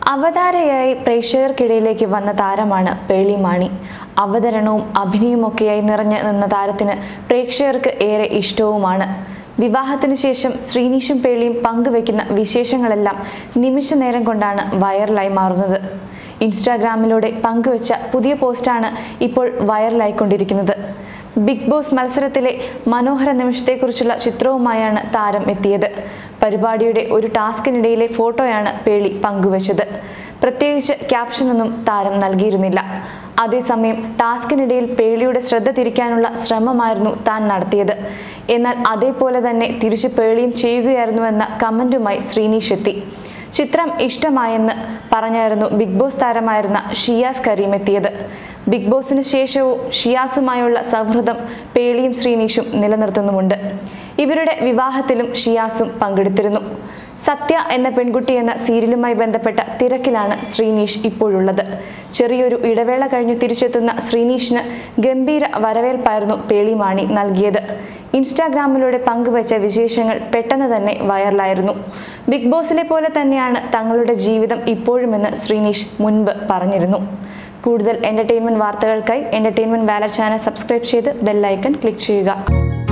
അവതാരയായി പ്രേക്ഷകർക്കിടയിലേക്ക് വന്ന താരമാണ് പേളിമാണി അവതരണവും അഭിനയമൊക്കെയായി നിറഞ്ഞു നിന്ന താരത്തിന് പ്രേക്ഷകർക്ക് ഏറെ ഇഷ്ടവുമാണ് വിവാഹത്തിന് ശേഷം ശ്രീനീഷും പേളിയും പങ്കുവെക്കുന്ന വിശേഷങ്ങളെല്ലാം നിമിഷ നേരം കൊണ്ടാണ് വൈറലായി മാറുന്നത് ഇൻസ്റ്റാഗ്രാമിലൂടെ പങ്കുവച്ച പുതിയ പോസ്റ്റാണ് ഇപ്പോൾ വൈറലായിക്കൊണ്ടിരിക്കുന്നത് ബിഗ് ബോസ് മത്സരത്തിലെ മനോഹര നിമിഷത്തെക്കുറിച്ചുള്ള ചിത്രവുമായാണ് താരം എത്തിയത് പരിപാടിയുടെ ഒരു ടാസ്കിനിടയിലെ ഫോട്ടോയാണ് പേളി പങ്കുവച്ചത് പ്രത്യേകിച്ച് ക്യാപ്ഷനൊന്നും താരം നൽകിയിരുന്നില്ല അതേസമയം ടാസ്കിനിടയിൽ പേളിയുടെ ശ്രദ്ധ തിരിക്കാനുള്ള ശ്രമമായിരുന്നു താൻ നടത്തിയത് എന്നാൽ അതേപോലെ തന്നെ തിരിച്ച് പേളിയും ചെയ്യുകയായിരുന്നുവെന്ന കമന്റുമായി ശ്രീനീഷ് എത്തി ചിത്രം ഇഷ്ടമായെന്ന് പറഞ്ഞായിരുന്നു ബിഗ് ബോസ് താരമായിരുന്ന ഷിയാസ് കരീം എത്തിയത് ബിഗ് ബോസിന് ശേഷവും ഷിയാസുമായുള്ള സൗഹൃദം പേളിയും ശ്രീനീഷും നിലനിർത്തുന്നുമുണ്ട് ഇവരുടെ വിവാഹത്തിലും ഷിയാസും പങ്കെടുത്തിരുന്നു സത്യ എന്ന പെൺകുട്ടി എന്ന സീരിയലുമായി ബന്ധപ്പെട്ട തിരക്കിലാണ് ശ്രീനീഷ് ഇപ്പോഴുള്ളത് ചെറിയൊരു ഇടവേള കഴിഞ്ഞു തിരിച്ചെത്തുന്ന ശ്രീനീഷിന് ഗംഭീര വരവേൽപ്പായിരുന്നു പേളിമാണി നൽകിയത് ഇൻസ്റ്റാഗ്രാമിലൂടെ പങ്കുവച്ച വിശേഷങ്ങൾ പെട്ടെന്ന് തന്നെ വൈറലായിരുന്നു ബിഗ് ബോസിലെ പോലെ തന്നെയാണ് തങ്ങളുടെ ജീവിതം ഇപ്പോഴുമെന്ന് ശ്രീനീഷ് മുൻപ് പറഞ്ഞിരുന്നു കൂടുതൽ എന്റർടൈൻമെന്റ് വാർത്തകൾക്കായി എന്റർടൈൻമെന്റ് വാലർ ചാനൽ സബ്സ്ക്രൈബ് ചെയ്ത് ബെല്ലൈക്കൺ ക്ലിക്ക് ചെയ്യുക